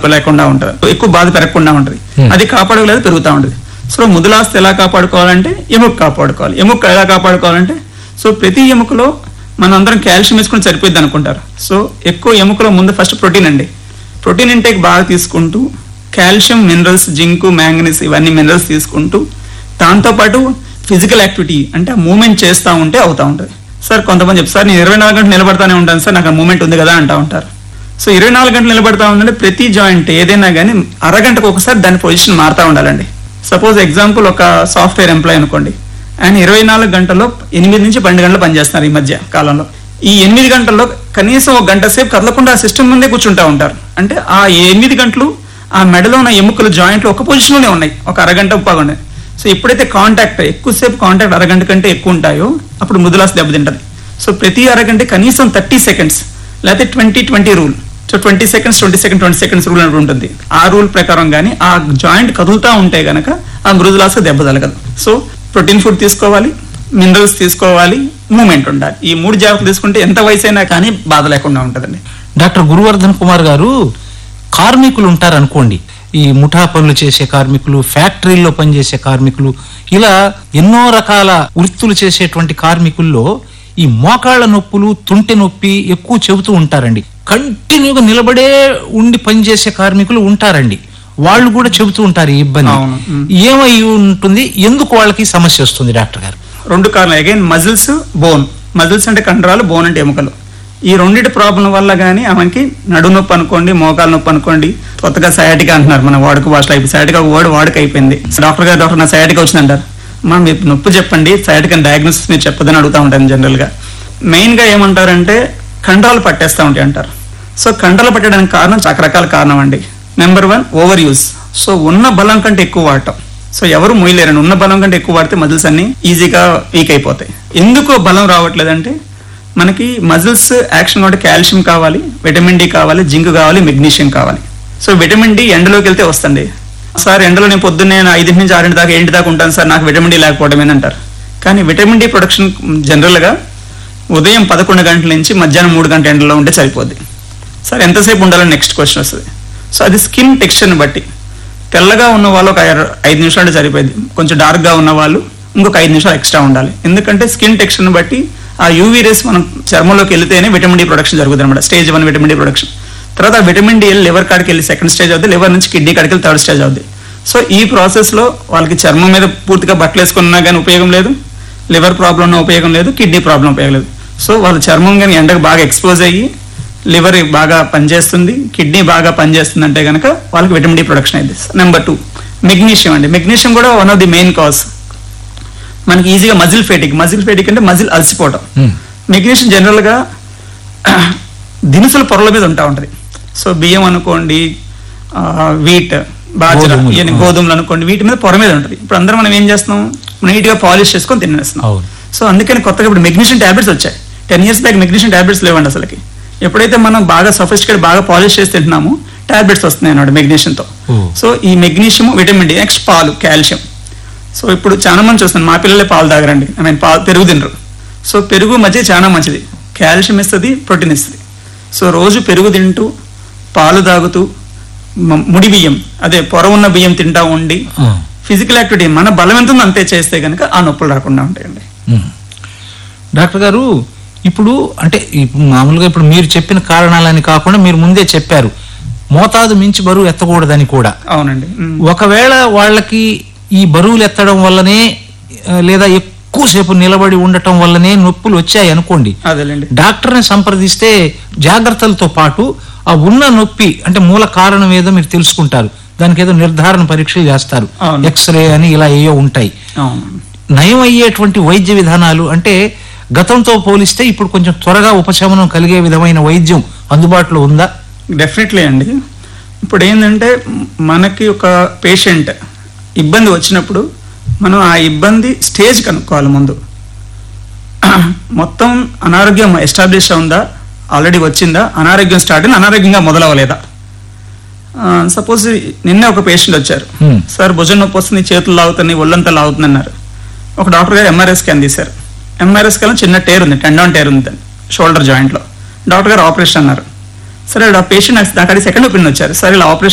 లేకుండా ఉంటుంది ఎక్కువ బాధ పెరగకుండా ఉంటుంది Hmm. అది కాపాడలేదు పెరుగుతూ ఉంటుంది సో ముదులాస్తి ఎలా కాపాడుకోవాలంటే ఎముక కాపాడుకోవాలి ఎముక ఎలా కాపాడుకోవాలంటే సో ప్రతి ఎముకలో మనం అందరం కాల్షియం వేసుకుని సరిపోద్ది అనుకుంటారు సో ఎక్కువ ఎముకలో ముందు ఫస్ట్ ప్రోటీన్ అండి ప్రోటీన్ ఇంటేక్ బాగా తీసుకుంటూ కాల్షియం మినరల్స్ జింక్ మ్యాంగనీస్ ఇవన్నీ మినరల్స్ తీసుకుంటూ దాంతోపాటు ఫిజికల్ యాక్టివిటీ అంటే మూమెంట్ చేస్తూ ఉంటే అవుతా ఉంటుంది సార్ కొంతమంది చెప్తారు సార్ నేను ఇరవై నాలుగు గంటలు నిలబడతానే ఉంటాను సార్ నాకు మూమెంట్ ఉంది కదా అంటా ఉంటారు సో ఇరవై నాలుగు గంటలు నిలబడతా ఉందంటే ప్రతి జాయింట్ ఏదైనా కానీ అరగంటకు ఒకసారి దాని పొజిషన్ మారుతూ ఉండాలండి సపోజ్ ఎగ్జాంపుల్ ఒక సాఫ్ట్వేర్ ఎంప్లాయ్ అనుకోండి ఆయన ఇరవై నాలుగు గంటల్లో ఎనిమిది నుంచి పన్నెండు గంటలు పనిచేస్తున్నారు ఈ మధ్య కాలంలో ఈ ఎనిమిది గంటల్లో కనీసం ఒక గంట సేపు కదలకుండా ఆ సిస్టమ్ ముందే కూర్చుంటా ఉంటారు అంటే ఆ ఎనిమిది గంటలు ఆ మెడలో ఉన్న ఎముకలు జాయింట్లు ఒక పొజిషన్లోనే ఉన్నాయి ఒక అరగంట ఉప్పాగా సో ఎప్పుడైతే కాంటాక్ట్ ఎక్కువసేపు కాంటాక్ట్ అరగంట కంటే ఎక్కువ ఉంటాయో అప్పుడు ముదులాస్ దెబ్బతింటది సో ప్రతి అరగంట కనీసం థర్టీ సెకండ్స్ లేకపోతే twenty twenty rule so twenty seconds twenty second twenty seconds rule అని ఉంటుంది ఆ రూల్ ప్రకారం కానీ ఆ జాయింట్ కదులుతా ఉంటే గనక ఆ మృదులాస్ దెబ్బ తగలదు సో ప్రోటీన్ ఫుడ్ తీసుకోవాలి మినరల్స్ తీసుకోవాలి మూమెంట్ ఉండాలి ఈ మూడు జాగ్రత్తలు తీసుకుంటే ఎంత వయసు అయినా కానీ బాధ లేకుండా ఉంటుందండి డాక్టర్ గురువర్ధన్ కుమార్ గారు కార్మికులు ఉంటారు అనుకోండి ఈ ముఠా పనులు చేసే కార్మికులు ఫ్యాక్టరీల్లో పనిచేసే కార్మికులు ఇలా ఎన్నో రకాల వృత్తులు చేసేటువంటి కార్మికుల్లో ఈ మోకాళ్ళ నొప్పులు తుంటె నొప్పి ఎక్కువ చెబుతూ ఉంటారండి కంటిన్యూగా నిలబడే ఉండి పనిచేసే కార్మికులు ఉంటారండి వాళ్ళు కూడా చెబుతూ ఉంటారు ఈ ఇబ్బంది అవును. మ్. ఏమై ఉంటుంది ఎందుకు వాళ్ళకి ఈ సమస్య వస్తుంది డాక్టర్ గారు రెండు కారణాలు అగైన్ మజిల్స్ బోన్ మజిల్స్ అంటే కండరాలు బోన్ అంటే ఎముకలు ఈ రెండింటి ప్రాబ్లం వల్ల కానీ ఆమెకి నడు నొప్పి అనుకోండి మోకాలు నొప్పి అనుకోండి కొత్తగా సయాటికా అంటున్నారు మన వాడుక భాషలో అయిపోయి సయాటికా వర్డ్ వాడుక అయిపోయింది డాక్టర్ గారు డాక్టర్ నా సయాటికా వచ్చిందంటారు మా మీరు నొప్పి చెప్పండి సయాటికా డయాగ్నోసిస్ మీరు చెప్పదని అడుగుతూ ఉంటాను జనరల్గా మెయిన్గా ఏమంటారంటే కండరాలు పట్టేస్తూ ఉంటాయి అంటారు సో కండరాలు పట్టడానికి కారణం రకరకాల కారణం అండి number one over use so ఉన్న బలం కంటే ఎక్కువ వాడటం సో ఎవరు మొయ్యలేరండి ఉన్న బలం కంటే ఎక్కువ వాడితే మజిల్స్ అన్ని ఈజీగా వీక్ అయిపోతాయి ఎందుకు బలం రావట్లేదంటే మనకి మజిల్స్ యాక్షన్ కాబట్టి కాల్షియం కావాలి విటమిన్ డి కావాలి జింక్ కావాలి మెగ్నీషియం కావాలి సో విటమిన్ డి ఎండలోకి వెళ్తే వస్తుంది సార్ ఎండలో నేను పొద్దున్నే నా ఐదింటి నుంచి ఆరింటి దాకా ఏంటి దాకా ఉంటాను సార్ నాకు విటమిన్ డి లేకపోవడం ఏంటంటారు కానీ విటమిన్ డి ప్రొడక్షన్ జనరల్గా ఉదయం పదకొండు గంటల నుంచి మధ్యాహ్నం మూడు గంటల ఎండలో ఉంటే సరిపోద్ది సార్ ఎంతసేపు ఉండాలని నెక్స్ట్ క్వశ్చన్ వస్తుంది సో అది స్కిన్ టెక్స్చర్ని బట్టి తెల్లగా ఉన్న వాళ్ళు ఒక ఐదు- ఐదు నిమిషాలు సరిపోయింది కొంచెం డార్క్గా ఉన్న వాళ్ళు ఇంకొక ఐదు నిమిషాలు ఎక్స్ట్రా ఉండాలి ఎందుకంటే స్కిన్ టెక్స్చర్ని బట్టి ఆ యూవీ రేస్ మనం చర్మంలోకి వెళ్తేనే విటమిన్ డి ప్రొడక్షన్ జరుగుతుంది అనమాట stage one vitamin D production తర్వాత ఆ విటమిన్ డి లివర్ కాడికి వెళ్ళి సెకండ్ స్టేజ్ అవుతుంది లివర్ నుంచి కిడ్నీ కాడికి వెళ్ళి థర్డ్ స్టేజ్ అవుతుంది సో ఈ ప్రాసెస్లో వాళ్ళకి చర్మం మీద పూర్తిగా బట్టలు వేసుకున్నా కానీ ఉపయోగం లేదు లివర్ ప్రాబ్లం ఉన్న ఉపయోగం లేదు కిడ్నీ ప్రాబ్లం ఉపయోగం లేదు సో వాళ్ళ చర్మం కానీ ఎండకు బాగా ఎక్స్పోజ్ అయ్యి లివర్ బాగా పనిచేస్తుంది కిడ్నీ బాగా పనిచేస్తుంది అంటే కనుక వాళ్ళకి విటమిన్ డి ప్రొడక్షన్ అయింది నెంబర్ టూ మెగ్నీషియం అండి మెగ్నీషియం కూడా one of the main cause మనకి ఈజీగా మజిల్ ఫేటిక్ మజిల్ ఫేటిక్ అంటే మజిల్ అలసిపోవటం Hmm. మెగ్నీషియం జనరల్గా దినుసుల పొరల మీద ఉంటా ఉంటుంది సో బియ్యం అనుకోండి వీట్ బాజరా గోధుమలు, ఇవన్నీ ఆ. గోధుమలు అనుకోండి వీటి మీద పొర మీద ఉంటుంది ఇప్పుడు అందరం మనం ఏం చేస్తున్నాం నీట్గా పాలిష్ చేసుకొని తినేస్తున్నాం అవును. సో అందుకని కొత్తగా ఇప్పుడు మెగ్నీషియం టాబ్లెట్స్ వచ్చాయి ten years back magnesium tablets లేవండి అసలుకి ఎప్పుడైతే మనం బాగా సఫిస్టికేట్ బాగా పాలిష్ చేసి తింటున్నామో టాబ్లెట్స్ వస్తున్నాయి అన్నమాట మెగ్నీషియంతో ఓ. సో ఈ మెగ్నీషియం విటమిన్ డి నెక్స్ట్ పాలు కాల్షియం సో ఇప్పుడు చాలా మంది చూస్తాను మా పిల్లలే పాలు తాగరండి ఐ మీన్ పాలు పెరుగు తినరు సో పెరుగు మధ్య చాలా మంచిది కాల్షియం ఇస్తుంది ప్రోటీన్ ఇస్తుంది సో రోజు పెరుగు తింటూ పాలు తాగుతూ మ- ముడి బియ్యం అదే పొర ఉన్న బియ్యం తింటా ఉండి ఆ. ఫిజికల్ యాక్టివిటీ మన బలం ఎంత ఉందో అంతే చేస్తే కనుక ఆ నొప్పులు రాకుండా ఉంటాయండి ఉమ్. డాక్టర్ గారు ఇప్పుడు అంటే ఇప్పుడు మామూలుగా ఇప్పుడు మీరు చెప్పిన కారణాలని కాకుండా మీరు ముందే చెప్పారు మోతాదు మించి బరువు ఎత్తకూడదని కూడా అవునండి ఉమ్. ఒకవేళ వాళ్ళకి ఈ బరువులు ఎత్తడం వల్లనే ఆ, లేదా ఎక్కువసేపు నిలబడి ఉండటం వల్లనే నొప్పులు వచ్చాయి అనుకోండి అదేలేండి డాక్టర్ని సంప్రదిస్తే జాగ్రత్తలతో పాటు ఆ ఉన్న నొప్పి అంటే మూల కారణం ఏదో మీరు తెలుసుకుంటారు దానికి ఏదో నిర్ధారణ పరీక్షలు చేస్తారు అవును. ఎక్స్రే అని ఇలా ఏవో ఉంటాయి అవును నయం అయ్యేటువంటి వైద్య విధానాలు అంటే గతంతో పోలిస్తే ఇప్పుడు కొంచెం త్వరగా ఉపశమనం కలిగే విధమైన వైద్యం అందుబాటులో ఉందా డెఫినెట్లీ అండి ఇప్పుడు ఏంటంటే మనకి ఒక పేషెంట్ ఇబ్బంది వచ్చినప్పుడు మనం ఆ ఇబ్బంది స్టేజ్ కనుక్కోవాలి ముందు మొత్తం అనారోగ్యం ఎస్టాబ్లిష్ ఉందా ఆల్రెడీ వచ్చిందా అనారోగ్యం స్టార్ట్ అయిన అనారోగ్యంగా మొదలవ్వలేదా సపోజ్ నిన్నే ఒక పేషెంట్ వచ్చారు Hmm. సార్ భుజం నొప్పి వస్తుంది చేతులు లాగుతున్నాయి ఒళ్ళంతా లాగుతుంది అన్నారు ఒక డాక్టర్ గారు ఎంఆర్ఐ స్కాన్ తీశారు ఎంఆర్ఐ స్కాన్ చిన్న టేర్ ఉంది టెండాన్ టేర్ ఉంది షోల్డర్ జాయింట్లో డాక్టర్ గారు ఆపరేషన్ అన్నారు సరే ఆ పేషెంట్ నాకు అక్కడ సెకండ్ ఒపీనియన్ వచ్చారు సరే ఇలా ఆపరేషన్